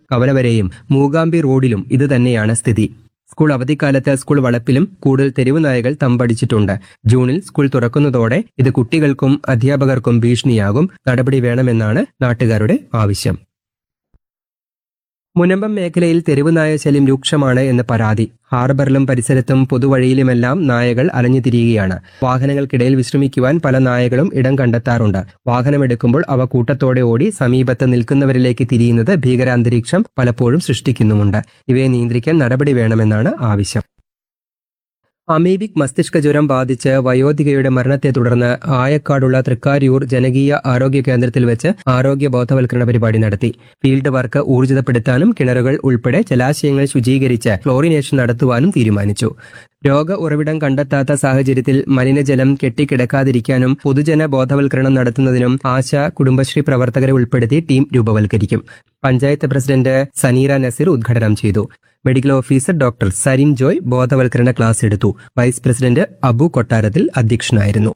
കവലവരെയും മൂകാംബി റോഡിലും ഇത് തന്നെയാണ് സ്ഥിതി സ്കൂൾ അവധിക്കാലത്ത് സ്കൂൾ വളപ്പിലും കൂടുതൽ തെരുവ് നായകൾ തമ്പടിച്ചിട്ടുണ്ട് ജൂണിൽ സ്കൂൾ തുറക്കുന്നതോടെ ഇത് കുട്ടികൾക്കും അധ്യാപകർക്കും ഭീഷണിയാകും നടപടി വേണമെന്നാണ് നാട്ടുകാരുടെ ആവശ്യം മുനമ്പം മേഖലയിൽ തെരുവ് നായ ശല്യം രൂക്ഷമാണ് എന്ന് പരാതി ഹാർബറിലും പരിസരത്തും പൊതുവഴിയിലുമെല്ലാം നായകൾ അലഞ്ഞു തിരിയുകയാണ് വാഹനങ്ങൾക്കിടയിൽ വിശ്രമിക്കുവാൻ പല നായകളും ഇടം കണ്ടെത്താറുണ്ട് വാഹനമെടുക്കുമ്പോൾ അവ കൂട്ടത്തോടെ ഓടി സമീപത്ത് നിൽക്കുന്നവരിലേക്ക് തിരിയുന്നത് ഭീകരാന്തരീക്ഷം പലപ്പോഴും സൃഷ്ടിക്കുന്നുമുണ്ട് ഇവയെ നിയന്ത്രിക്കാൻ നടപടി വേണമെന്നാണ് ആവശ്യം അമീബിക് മസ്തിഷ്ക ജ്വരം ബാധിച്ച് വയോധികയുടെ മരണത്തെ തുടർന്ന് ആയക്കാടുള്ള തൃക്കാരിയൂർ ജനകീയ ആരോഗ്യ കേന്ദ്രത്തിൽ വെച്ച് ആരോഗ്യ ബോധവൽക്കരണ പരിപാടി നടത്തി ഫീൽഡ് വർക്ക് ഊർജിതപ്പെടുത്താനും കിണറുകൾ ഉൾപ്പെടെ ജലാശയങ്ങൾ ശുചീകരിച്ച് ക്ലോറിനേഷൻ നടത്തുവാനും തീരുമാനിച്ചു രോഗ ഉറവിടം കണ്ടെത്താത്ത സാഹചര്യത്തിൽ മലിനജലം കെട്ടിക്കിടക്കാതിരിക്കാനും പൊതുജന ബോധവൽക്കരണം നടത്തുന്നതിനും ആശ കുടുംബശ്രീ പ്രവർത്തകരെ ഉൾപ്പെടുത്തി ടീം രൂപവൽക്കരിക്കും പഞ്ചായത്ത് പ്രസിഡന്റ് സനീറ നസീർ ഉദ്ഘാടനം ചെയ്തു medical officer doctor Sarin Joy ബോധവൽക്കരണ ക്ലാസ് എടുത്തു വൈസ് പ്രസിഡന്റ് അബു കൊട്ടാരത്തിൽ അധ്യക്ഷനായിരുന്നു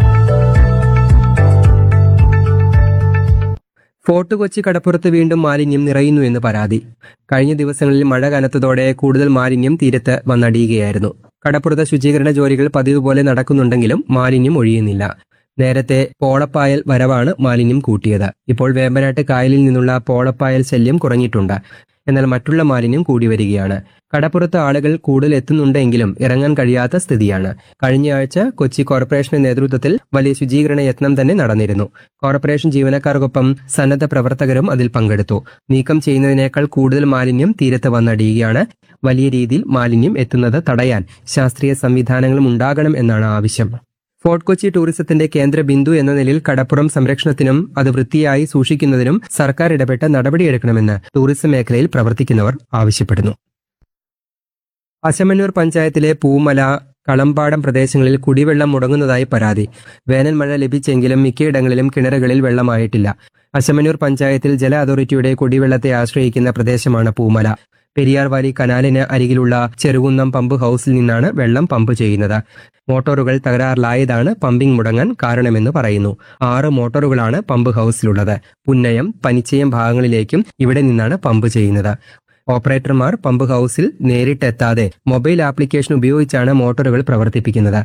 ഫോർട്ട് കൊച്ചി കടപ്പുറത്ത് വീണ്ടും മാലിന്യം നിറയുന്നു എന്ന് പരാതി കഴിഞ്ഞ ദിവസങ്ങളിൽ മഴ കനത്തതോടെ കൂടുതൽ മാലിന്യം തീരത്ത് വന്നടിയുകയായിരുന്നു കടപ്പുറത്തെ ശുചീകരണ ജോലികൾ പതിവ് പോലെ നടക്കുന്നുണ്ടെങ്കിലും മാലിന്യം ഒഴിയുന്നില്ല നേരത്തെ പോളപ്പായൽ വരവാണ് മാലിന്യം കൂട്ടിയത് ഇപ്പോൾ വേമ്പനാട്ട് കായലിൽ നിന്നുള്ള പോളപ്പായൽ ശല്യം കുറഞ്ഞിട്ടുണ്ട് എന്നാൽ മറ്റുള്ള മാലിന്യം കൂടി വരികയാണ് കടപ്പുറത്ത് ആളുകൾ കൂടുതൽ എത്തുന്നുണ്ടെങ്കിലും ഇറങ്ങാൻ കഴിയാത്ത സ്ഥിതിയാണ് കഴിഞ്ഞ ആഴ്ച കൊച്ചി കോർപ്പറേഷന്റെ നേതൃത്വത്തിൽ വലിയ ശുചീകരണ യത്നം തന്നെ നടന്നിരുന്നു കോർപ്പറേഷൻ ജീവനക്കാർക്കൊപ്പം സന്നദ്ധ പ്രവർത്തകരും അതിൽ പങ്കെടുത്തു നീക്കം ചെയ്യുന്നതിനേക്കാൾ കൂടുതൽ മാലിന്യം തീരത്ത് വന്നടിയുകയാണ് വലിയ രീതിയിൽ മാലിന്യം എത്തുന്നത് തടയാൻ ശാസ്ത്രീയ സംവിധാനങ്ങളും ഉണ്ടാകണം എന്നാണ് ആവശ്യം ഫോർട്ട് കൊച്ചി ടൂറിസത്തിന്റെ കേന്ദ്ര ബിന്ദു എന്ന നിലയിൽ കടപ്പുറം സംരക്ഷണത്തിനും അത് വൃത്തിയായി സൂക്ഷിക്കുന്നതിനും സർക്കാർ ഇടപെട്ട് നടപടിയെടുക്കണമെന്ന് ടൂറിസം മേഖലയിൽ പ്രവർത്തിക്കുന്നവർ ആവശ്യപ്പെടുന്നു അശമന്നൂർ പഞ്ചായത്തിലെ പൂമല കളമ്പാടം പ്രദേശങ്ങളിൽ കുടിവെള്ളം മുടങ്ങുന്നതായി പരാതി വേനൽ മഴ ലഭിച്ചെങ്കിലും മിക്കയിടങ്ങളിലും കിണറുകളിൽ വെള്ളമായിട്ടില്ല അശമന്നൂർ പഞ്ചായത്തിൽ ജല അതോറിറ്റിയുടെ കുടിവെള്ളത്തെ ആശ്രയിക്കുന്ന പ്രദേശമാണ് പൂമല പെരിയാർ വാലി കനാലിന് അരികിലുള്ള ചെറുകുന്നം പമ്പ് ഹൌസിൽ നിന്നാണ് വെള്ളം പമ്പ് ചെയ്യുന്നത് മോട്ടോറുകൾ തകരാറിലായതാണ് പമ്പിംഗ് മുടങ്ങാൻ കാരണമെന്ന് പറയുന്നു ആറ് മോട്ടോറുകളാണ് പമ്പ് ഹൌസിലുള്ളത് പുന്നയം പനിച്ചയം ഭാഗങ്ങളിലേക്കും ഇവിടെ നിന്നാണ് പമ്പ് ചെയ്യുന്നത് ഓപ്പറേറ്റർമാർ പമ്പ് ഹൌസിൽ നേരിട്ടെത്താതെ മൊബൈൽ ആപ്ലിക്കേഷൻ ഉപയോഗിച്ചാണ് മോട്ടോറുകൾ പ്രവർത്തിപ്പിക്കുന്നത്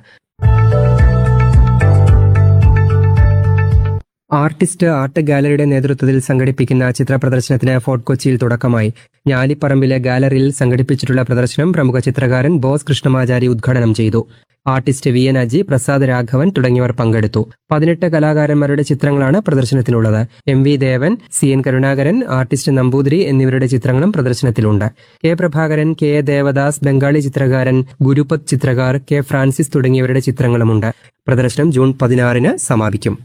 ആർട്ടിസ്റ്റ് ആർട്ട് ഗാലറിയുടെ നേതൃത്വത്തിൽ സംഘടിപ്പിക്കുന്ന ചിത്ര പ്രദർശനത്തിന് ഫോർട്ട് കൊച്ചിയിൽ തുടക്കമായി ഞാലിപ്പറമ്പിലെ ഗാലറിയിൽ സംഘടിപ്പിച്ചിട്ടുള്ള പ്രദർശനം പ്രമുഖ ചിത്രകാരൻ ബോസ് കൃഷ്ണമാചാരി ഉദ്ഘാടനം ചെയ്തു artist V N Aji Prasad Raghavan തുടങ്ങിയവർ പങ്കെടുത്തു പതിനെട്ട് കലാകാരന്മാരുടെ ചിത്രങ്ങളാണ് പ്രദർശനത്തിനുള്ളത് M V Devan C N Karunakaran artist Namboothiri എന്നിവരുടെ ചിത്രങ്ങളും പ്രദർശനത്തിലുണ്ട് K Prabhakaran K A Devadas Bengali ചിത്രകാരൻ ഗുരുപത് ചിത്രകാർ കെ ഫ്രാൻസിസ് തുടങ്ങിയവരുടെ ചിത്രങ്ങളുമുണ്ട് പ്രദർശനം ജൂൺ പതിനാറിന് സമാപിക്കും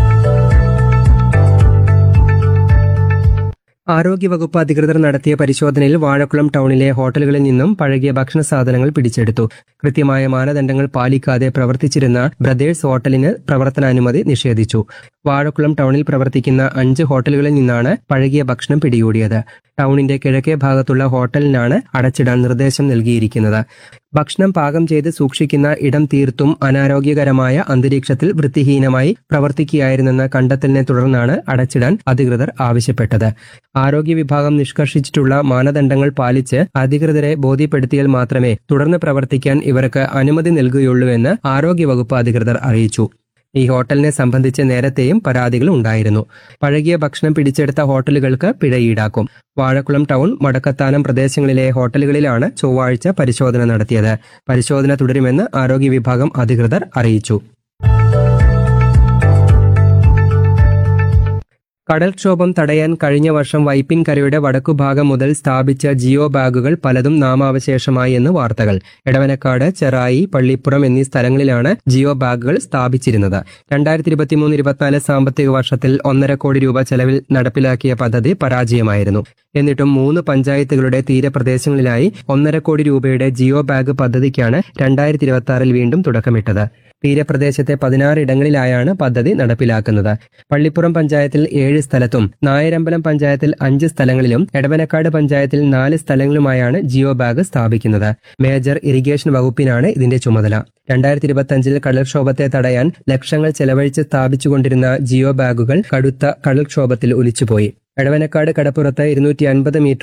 ആരോഗ്യവകുപ്പ് അധികൃതർ നടത്തിയ പരിശോധനയിൽ വാഴക്കുളം ടൗണിലെ ഹോട്ടലുകളിൽ നിന്നും പഴകിയ ഭക്ഷണ സാധനങ്ങൾ പിടിച്ചെടുത്തു കൃത്യമായ മാനദണ്ഡങ്ങൾ പാലിക്കാതെ പ്രവർത്തിച്ചിരുന്ന ബ്രദേഴ്സ് ഹോട്ടലിന് പ്രവർത്തനാനുമതി നിഷേധിച്ചു വാഴക്കുളം ടൗണിൽ പ്രവർത്തിക്കുന്ന അഞ്ച് ഹോട്ടലുകളിൽ നിന്നാണ് പഴകിയ ഭക്ഷണം പിടികൂടിയത് ടൗണിന്റെ കിഴക്കേ ഭാഗത്തുള്ള ഹോട്ടലിനാണ് അടച്ചിടാൻ നിർദ്ദേശം നൽകിയിരിക്കുന്നത് ഭക്ഷണം പാകം ചെയ്ത് സൂക്ഷിക്കുന്ന ഇടം തീർത്തും അനാരോഗ്യകരമായ അന്തരീക്ഷത്തിൽ വൃത്തിഹീനമായി പ്രവർത്തിക്കുകയായിരുന്നെന്ന കണ്ടെത്തലിനെ തുടർന്നാണ് അടച്ചിടാൻ അധികൃതർ ആവശ്യപ്പെട്ടത് ആരോഗ്യ വിഭാഗം നിഷ്കർഷിച്ചിട്ടുള്ള മാനദണ്ഡങ്ങൾ പാലിച്ച് അധികൃതരെ ബോധ്യപ്പെടുത്തിയാൽ മാത്രമേ തുടർന്ന് പ്രവർത്തിക്കാൻ ഇവർക്ക് അനുമതി നൽകുകയുള്ളൂവെന്ന് ആരോഗ്യവകുപ്പ് അധികൃതർ അറിയിച്ചു ഈ ഹോട്ടലിനെ സംബന്ധിച്ച് നേരത്തെയും പരാതികൾ ഉണ്ടായിരുന്നു പഴകിയ ഭക്ഷണം പിടിച്ചെടുത്ത ഹോട്ടലുകൾക്ക് പിഴ ഈടാക്കും വാഴക്കുളം ടൗൺ മടക്കത്താനം പ്രദേശങ്ങളിലെ ഹോട്ടലുകളിലാണ് ചൊവ്വാഴ്ച പരിശോധന നടത്തിയത് പരിശോധന തുടരുമെന്ന് ആരോഗ്യ വിഭാഗം അധികൃതർ അറിയിച്ചു കടൽക്ഷോഭം തടയാൻ കഴിഞ്ഞ വർഷം വൈപ്പിൻ കരയുടെ വടക്കുഭാഗം മുതൽ സ്ഥാപിച്ച ജിയോ ബാഗുകൾ പലതും നാമാവശേഷമായി എന്ന് വാർത്തകൾ എടവനക്കാട് ചെറായി പള്ളിപ്പുറം എന്നീ സ്ഥലങ്ങളിലാണ് ജിയോ ബാഗുകൾ സ്ഥാപിച്ചിരുന്നത് രണ്ടായിരത്തി ഇരുപത്തിമൂന്ന് ഇരുപത്തിനാല് സാമ്പത്തിക വർഷത്തിൽ ഒന്നര കോടി രൂപ ചെലവിൽ നടപ്പിലാക്കിയ പദ്ധതി പരാജയമായിരുന്നു എന്നിട്ടും മൂന്ന് പഞ്ചായത്തുകളുടെ തീരപ്രദേശങ്ങളിലായി ഒന്നര കോടി രൂപയുടെ ജിയോ ബാഗ് പദ്ധതിക്കാണ് രണ്ടായിരത്തി ഇരുപത്തി ആറിൽ വീണ്ടും തുടക്കമിട്ടത് തീരപ്രദേശത്തെ പതിനാറ് ഇടങ്ങളിലായാണ് പദ്ധതി നടപ്പിലാക്കുന്നത് പള്ളിപ്പുറം പഞ്ചായത്തിൽ ഏഴ് സ്ഥലത്തും നായരമ്പലം പഞ്ചായത്തിൽ അഞ്ച് സ്ഥലങ്ങളിലും എടവനക്കാട് പഞ്ചായത്തിൽ നാല് സ്ഥലങ്ങളുമായാണ് ജിയോ ബാഗ് സ്ഥാപിക്കുന്നത് മേജർ ഇറിഗേഷൻ വകുപ്പിനാണ് ഇതിന്റെ ചുമതല രണ്ടായിരത്തി ഇരുപത്തിയഞ്ചിൽ കടൽക്ഷോഭത്തെ തടയാൻ ലക്ഷങ്ങൾ ചെലവഴിച്ച് സ്ഥാപിച്ചുകൊണ്ടിരുന്ന ജിയോ ബാഗുകൾ കടുത്ത കടൽക്ഷോഭത്തിൽ ഒലിച്ചുപോയി എടവനക്കാട് കടപ്പുറത്ത് ഇരുന്നൂറ്റി അൻപത് മീറ്റർ